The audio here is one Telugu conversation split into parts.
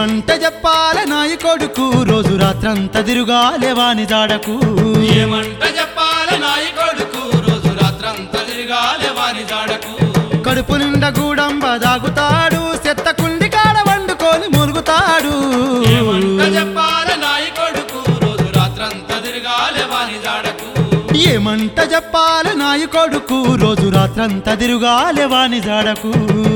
ఏమంట చెప్పాలే నాయి కొడుకు రోజు రాత్రంతా తిరుగాలే వాని జాడకు ఏమంట చెప్పాలి నాయి కొడుకు రోజు రాత్రంతా తిరగాలి వారి జాడకు కడుపు నిండా గూడంబ దాగుతాడు చెత్త కుండి కాడ వండుకొని మురుగుతాడు ఏమంట చెప్పాలి నాయి కొడుకు రోజు రాత్రంతా తిరగాలి వారి జాడకు ఏమంట చెప్పాలే నాయి కొడుకు రోజు రాత్రంతా తిరుగాలే వాని జాడకు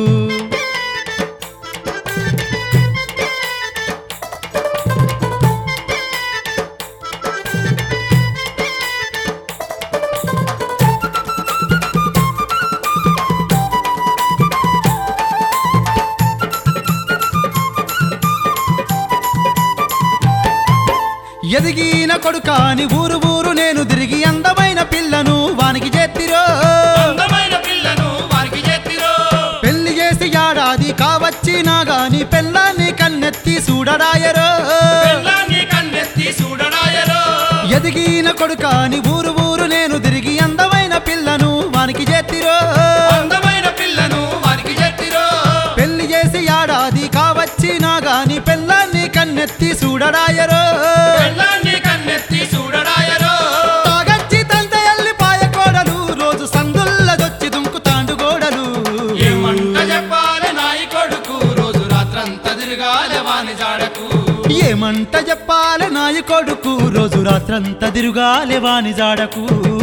ఎదిగిన కొడుకాని ఊరు ఊరు నేను తిరిగి అందమైన పిల్లను వానికి చేతిరో అందమైన పిల్లను వారికి చేతిరో పెళ్లి చేసి ఏడాది కావచ్చినా గాని పెళ్ళాన్ని కన్నెత్తి చూడడాయరో పిల్లాన్ని కన్నెత్తి చూడడాయరో ఎదిగిన కొడుకాని ఊరు ఊరు నేను తిరిగి అందమైన పిల్లను వానికి చేతిరో అందమైన పిల్లను వారికి చేతిరో పెళ్లి చేసి ఏడాది కావచ్చినా గాని పెళ్ళాన్ని కన్నెత్తి చూడడాయరో పిల్లాన్ని కన్నెత్తి చూడడాయరో తాగచ్చి తంతే ఎల్లిపాయ కోడలు రోజు సందుల్లదొచ్చి దుంకుతాండు గోడలు ఏమంట చెప్పాలి నాయి కొడుకు రోజు రాత్రంతా తిరగాలి వాని జాడకు ఏమంట చెప్పాలే నాయి కొడుకు రోజు రాత్రంతా తిరుగాలే వాని జాడకు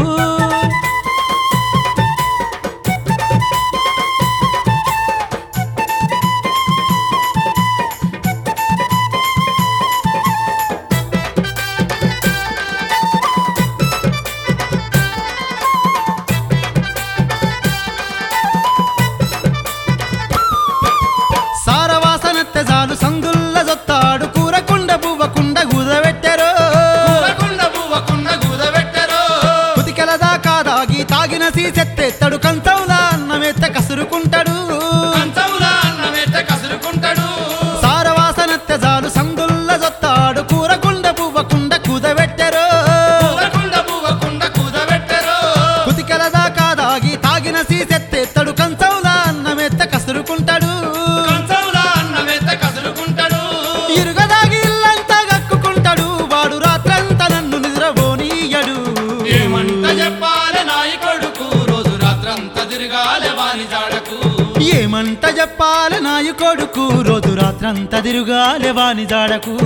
సారవాసనెత్తే జాలు సందుల్ల జొత్తాడు కూరకుండ పువ్వకుండ గుదవెట్టెరో పూవకుండ పూవకుండ గుదబెట్టరో కుతికెల దాకా దాగి తాగిన సీసెత్తెత్తడు కంచంలా అన్నమెత్త కసురుకుంటాడు కంచముల అన్నమెత్త కసురుకుంటాడు సారవాసనెత్తే జాలు సందుల్ల జొత్తాడు కూరకుండ పువ్వకుండ కుదవెట్టెరో పూవకుండ పూవకుండ కుదబెట్టరో కుతికెల దాకా దాగి తాగిన సీసెత్తెత్తడు కంచంలా అన్నమెత్త కసురుకుంటాడు కంచముల అన్నమెత్త కసురుకుంటాడు ఇరుగదాగి ఇల్లంతా గక్కుకుంటాడు వాడు రాత్రంతా నన్ను నిద్రపోనీయడు ఏమంట చెప్పాలి నాయి కొడుకు రోజు రాత్రంతా తిరగాలి వాని జాడకు ఏమంట చెప్పాలి నాయి కొడుకు రోజు రాత్రంతా తిరుగాలే వాని జాడకు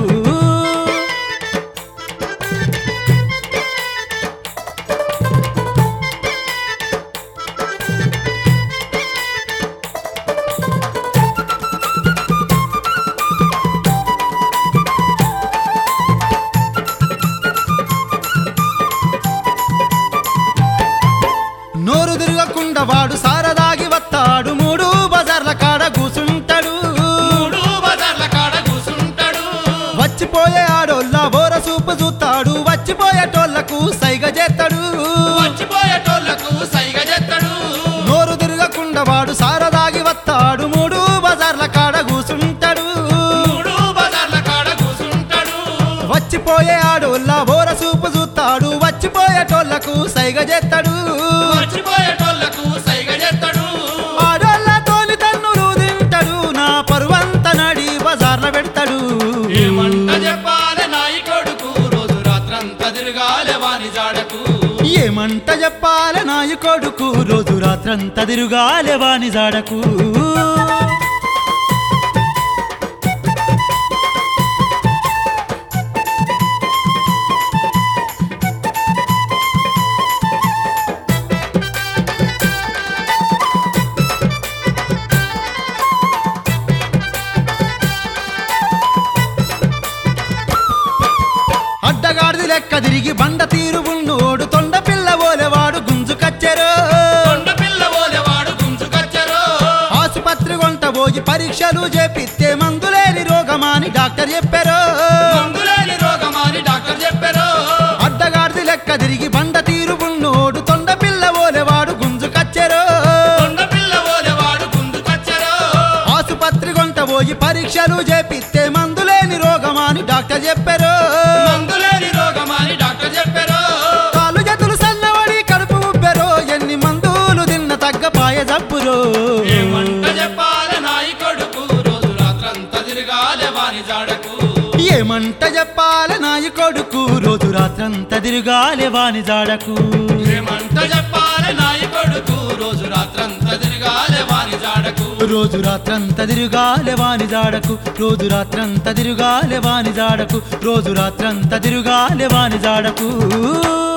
నోరు తిరగకుండా వాడు సారదాగి వస్తాడు మూడు బజార్ల కాడ కూసుంటాడు మూడు బజార్ల కాడ కూసుంటాడు వచ్చిపోయే ఆడోళ్ళ బోర సూపు చూస్తాడు వచ్చిపోయేటోళ్లకు సైగ చేస్తాడు వచ్చిపోయేటోళ్లకు సైగ చేస్తాడు నోరు తిరగకుండా వాడు సారదాగి వస్తాడు మూడు బజార్ల కాడ కూసుంటాడు మూడు బజార్ల కాడ కూసుంటాడు వచ్చిపోయే ఆడోళ్ళ బోర సూపు చూస్తాడు వచ్చిపోయేటోళ్లకు సైగ చేస్తాడు వచ్చిపోయేటోళ్లకు సైగ చేస్తాడు ఆడోళ్ళతోని తన్నులు తింటాడు నా పరువంత నడి బజార్ల పెడతాడు ఏమంట చెప్పాలి నాయి కొడుకు రోజు రాత్రంతా తిరగాలి వాని జాడకు ఏమంట చెప్పాలే నాయి కొడుకు రోజు రాత్రంతా తిరుగాలే వాని జాడకు అడ్డగాడిది లెక్క తిరిగి బండ తీరు ఉన్నోడు తొండ పిల్ల ఓలెవాడు గుంజు కచ్చెరో కొండ పిల్ల ఓలెవాడు గుంజుకొచ్చరో ఆసుపత్రి కొంట పోయి పరీక్షలు చేపిస్తే మందులేని రోగమాని డాక్టర్ చెప్పారు మందులేని రోగమాని డాక్టర్ చెప్పారు అడ్డగాడిది లెక్క తిరిగి బండ తీరు ఉన్నోడు తొండ పిల్ల ఓలెవాడు గుంజు కచ్చెరో కొండ పిల్ల ఓలెవాడు గుంజుకొచ్చరో ఆసుపత్రి కొంట పోయి పరీక్షలు చేపిస్తే మందులేని రోగమాని డాక్టర్ చెప్పారు మందులేని రోగమాని డాక్టర్ చెప్పారు కాలు చేతులు సన్నవడి కడుపు ఉబ్బెరో ఎన్ని మందులు తిన్న తగ్గపాయ జబ్బురో ఏమంట చెప్పాలి నాయి కొడుకు రోజు రాత్రంతా తిరగాలి వాని జాడకు ఏమంట చెప్పాల నాయి కొడుకు రోజు రాత్రంతా తిరుగాలే వాని జాడకు ఏమంట చెప్పాలి నాయి కొడుకు రోజు రాత్రంతా తిరగాలే వాని జాడకు రోజు రాత్రంతా తిరుగాలే వాని జాడకు రోజు రాత్రంతా తిరుగాలే వాని జాడకు రోజు రాత్రంతా తిరుగాలే వాని జాడకు